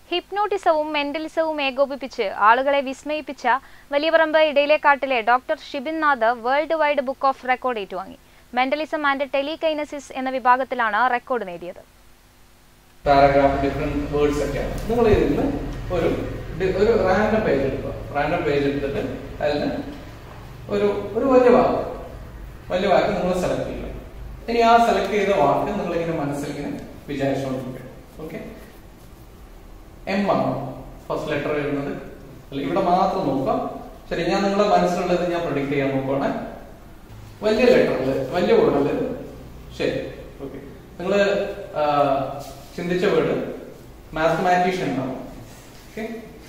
ഹിപ്നോട്ടിസവും മെന്റലിസവും ഏകോപിപ്പിച്ച് ആളുകളെ വിസ്മയിപ്പിച്ച വലിയപറമ്പ് ഇടയിലേക്കാട്ടിലെ doctor Shibin Nath world wide book of record ഏറ്റുവാങ്ങി മെന്റലിസം ആൻഡ് ടെലികൈനസിസ് എന്ന വിഭാഗത്തിലാണ് റെക്കോർഡ് നേടിയത് പാരഗ്രാഫ് ഡിഫറെന്റ് വേർഡ്സ് ഒക്കെയാണ് നിങ്ങൾ ഇതിൽ ഒരു ഡി- ഒരു റാൻഡം പേജ് എടുക്കുക റാൻഡം പേജ് എടുത്തിട്ട് അതിൽ ഒരു ഒരു വലിയ വാക്ക് വലിയ വാക്ക് നിങ്ങൾ സെലക്ട് ചെയ്യുക ഇനി ആ സെലക്ട് ചെയ്ത വാക്ക് നിങ്ങൾ ഇങ്ങനെ മനസ്സിൽ ഇങ്ങനെ വിചാരിച്ചുകൊണ്ടിരിക്കുക ഓക്കെ എം ആണ് ഫസ്റ്റ് ലെറ്റർ വരുന്നത് അല്ല ഇവിടെ മാത്രം നോക്കാം ശരി ഞാൻ നിങ്ങളെ മനസ്സിലുള്ളത് ഞാൻ പ്രൊഡിക്ട് ചെയ്യാൻ നോക്കുവാണ് വലിയ ലെറ്ററിൽ വലിയ വേർഡിൽ ശരി ഓക്കെ നിങ്ങൾ ചിന്തിച്ച വേർഡ് മാത്തമാറ്റീഷ്യൻ ആണ് ഓക്കെ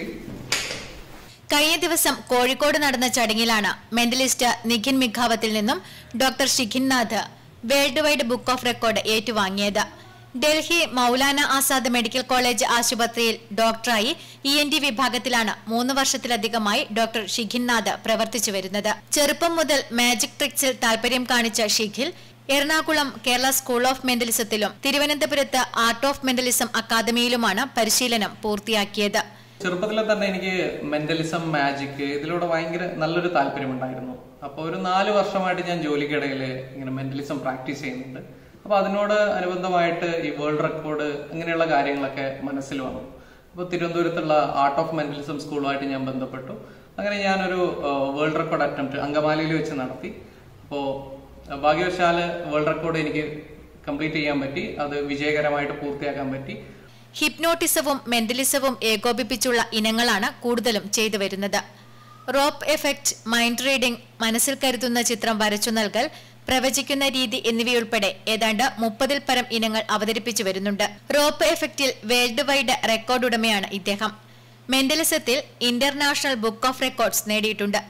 കഴിഞ്ഞ ദിവസം കോഴിക്കോട് നടന്ന ചടങ്ങിലാണ് മെന്റലിസ്റ്റ് നിഖിൻ മിഖാവത്തിൽ നിന്നും doctor Shikhinnath world wide book of record ഏറ്റുവാങ്ങിയത് ഡൽഹി മൗലാന ആസാദ് മെഡിക്കൽ കോളേജ് ആശുപത്രിയിൽ ഡോക്ടറായി ഇ എൻ ഡി വിഭാഗത്തിലാണ് മൂന്ന് വർഷത്തിലധികമായി ഡോക്ടർ ഷിഖിൻനാഥ് പ്രവർത്തിച്ചു വരുന്നത് ചെറുപ്പം മുതൽ മാജിക് ട്രിക്സിൽ താൽപര്യം കാണിച്ച ഷിഖിൽ എറണാകുളം കേരള സ്കൂൾ ഓഫ് മെന്റലിസത്തിലും തിരുവനന്തപുരത്ത് ആർട്ട് ഓഫ് മെന്റലിസം അക്കാദമിയിലുമാണ് പരിശീലനം പൂർത്തിയാക്കിയത് ചെറുപ്പത്തിലെ തന്നെ എനിക്ക് മെന്റലിസം മാജിക് ഇതിലൂടെ ഭയങ്കര നല്ലൊരു താല്പര്യമുണ്ടായിരുന്നു അപ്പോൾ ഒരു നാല് വർഷമായിട്ട് ഞാൻ ജോലിക്കിടയിൽ ഇങ്ങനെ മെന്റലിസം പ്രാക്ടീസ് ചെയ്യുന്നുണ്ട് അപ്പോൾ അതിനോട് അനുബന്ധമായിട്ട് ഈ വേൾഡ് റെക്കോർഡ് ഇങ്ങനെയുള്ള കാര്യങ്ങളൊക്കെ മനസ്സിൽ വന്നു അപ്പോൾ തിരുവനന്തപുരത്തുള്ള ആർട്ട് ഓഫ് മെന്റലിസം സ്കൂളുമായിട്ട് ഞാൻ ബന്ധപ്പെട്ടു അങ്ങനെ ഞാനൊരു വേൾഡ് റെക്കോർഡ് അറ്റംപ്റ്റ് അങ്കമാലിയിൽ വെച്ച് നടത്തി അപ്പോൾ ഭാഗ്യവശാല് വേൾഡ് റെക്കോർഡ് എനിക്ക് കംപ്ലീറ്റ് ചെയ്യാൻ പറ്റി അത് വിജയകരമായിട്ട് പൂർത്തിയാക്കാൻ പറ്റി ഹിപ്നോട്ടിസവും മെന്റലിസവും ഏകോപിപ്പിച്ചുള്ള ഇനങ്ങളാണ് കൂടുതലും ചെയ്തു വരുന്നത് റോപ്പ് എഫക്റ്റ് മൈൻഡ് റീഡിംഗ് മനസ്സിൽ കരുതുന്ന ചിത്രം വരച്ചു നൽകൽ പ്രവചിക്കുന്ന രീതി എന്നിവയുൾപ്പെടെ ഏതാണ്ട് മുപ്പതിൽ പരം ഇനങ്ങൾ അവതരിപ്പിച്ചു വരുന്നുണ്ട് റോപ്പ് എഫക്റ്റിൽ വേൾഡ് വൈഡ് റെക്കോർഡ് ഉടമയാണ് ഇദ്ദേഹം മെന്റലിസത്തിൽ ഇന്റർനാഷണൽ ബുക്ക് ഓഫ് റെക്കോർഡ്സ് നേടിയിട്ടുണ്ട്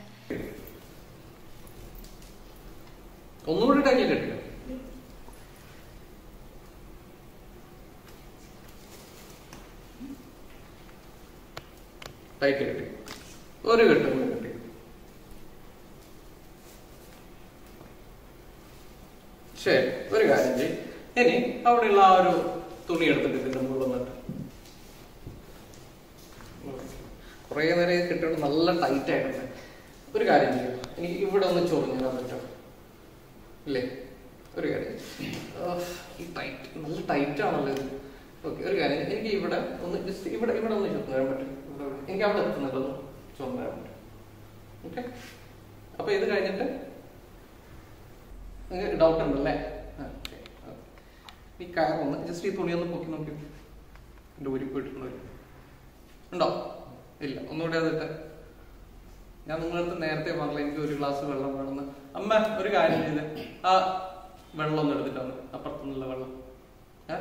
ഒന്നുകൂടി ടൈറ്റിൽ കിട്ടില്ല ടൈറ്റിൽ കിട്ടി ഒരു കെട്ടും കൂടി കിട്ടി ശരി ഒരു കാര്യം ചെയ്യും ഇനി അവിടെയുള്ള ആ ഒരു തുണി എടുത്തിട്ട് ഇതിന്റെ മുകളിൽ വന്നിട്ട് കുറേ നേരം ഇത് കിട്ടിയിട്ട് നല്ല ടൈറ്റ് ആയിട്ടുണ്ട് ഒരു കാര്യം ചെയ്യാം എനിക്ക് ഇവിടെ ഒന്ന് ചൊറിഞ്ഞു തരാൻ പറ്റുമോ ഇല്ലേ ഒരു കാര്യം ആ, ഈ ടൈറ്റ് നല്ല ടൈറ്റ് ആണല്ലോ ഇത് ഓക്കെ ഒരു കാര്യം എനിക്ക് ഇവിടെ ഒന്ന് ജസ്റ്റ് ഇവിടെ ഇവിടെ ഒന്ന് ചുമന്നു തരാൻ പറ്റും ഇവിടെ ഇവിടെ. എനിക്ക് അവിടെ എത്തുന്നുണ്ടോ ചുമന്നു തരാൻ പറ്റും ഓക്കെ അപ്പൊ ഇത് കഴിഞ്ഞിട്ട് നിങ്ങൾക്ക് ഡൗട്ട് ഉണ്ടല്ലേ ആ, okay. ആ. ഈ കയറൊന്ന് ജസ്റ്റ് ഈ തുണി ഒന്ന് പൊക്കി നോക്കി എൻ്റെ ഊരി പോയിട്ടുണ്ടോ ഉണ്ടോ ഇല്ല ഒന്നുകൂടി അതിട്ട് ഞാൻ നിങ്ങളടുത്ത് നേരത്തെ പറഞ്ഞില്ല എനിക്ക് ഒരു ഗ്ലാസ് വെള്ളം വേണമെന്ന് അമ്മ ഒരു കാര്യം ചെയ്ത് ആ വെള്ളം ഒന്ന് എടുത്തിട്ട് വന്ന് അപ്പുറത്തുനിന്നുള്ള വെള്ളം ഏ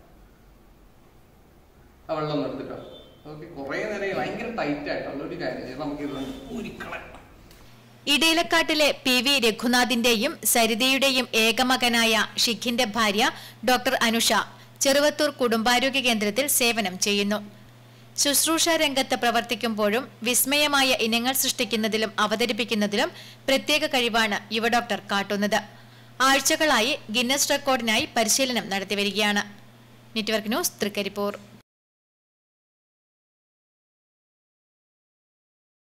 ആ വെള്ളം ഒന്ന് എടുത്തിട്ടോ ഓക്കെ കുറെ നേരം ഭയങ്കര ടൈറ്റ് ആയിട്ടുള്ള ഒരു കാര്യം ചെയ്ത് നമുക്ക് ഇത് ഊരിക്കളയാം ഇടയിലക്കാട്ടിലെ പി വി രഘുനാഥിന്റെയും സരിതയുടെയും ഏകമകനായ ഷിഖിന്റെ ഭാര്യ ഡോക്ടർ അനുഷ ചെറുവത്തൂർ കുടുംബാരോഗ്യ കേന്ദ്രത്തിൽ സേവനം ചെയ്യുന്നു ശുശ്രൂഷ രംഗത്ത് പ്രവർത്തിക്കുമ്പോഴും വിസ്മയമായ ഇനങ്ങൾ സൃഷ്ടിക്കുന്നതിലും അവതരിപ്പിക്കുന്നതിലും പ്രത്യേക കഴിവാണ് യുവ ഡോക്ടർ കാട്ടുന്നത് ആഴ്ചകളായി ഗിന്നസ് റെക്കോർഡിനായി പരിശീലനം നടത്തിവരികയാണ് നെറ്റ്വർക്ക് ന്യൂസ് തൃക്കരിപ്പൂർ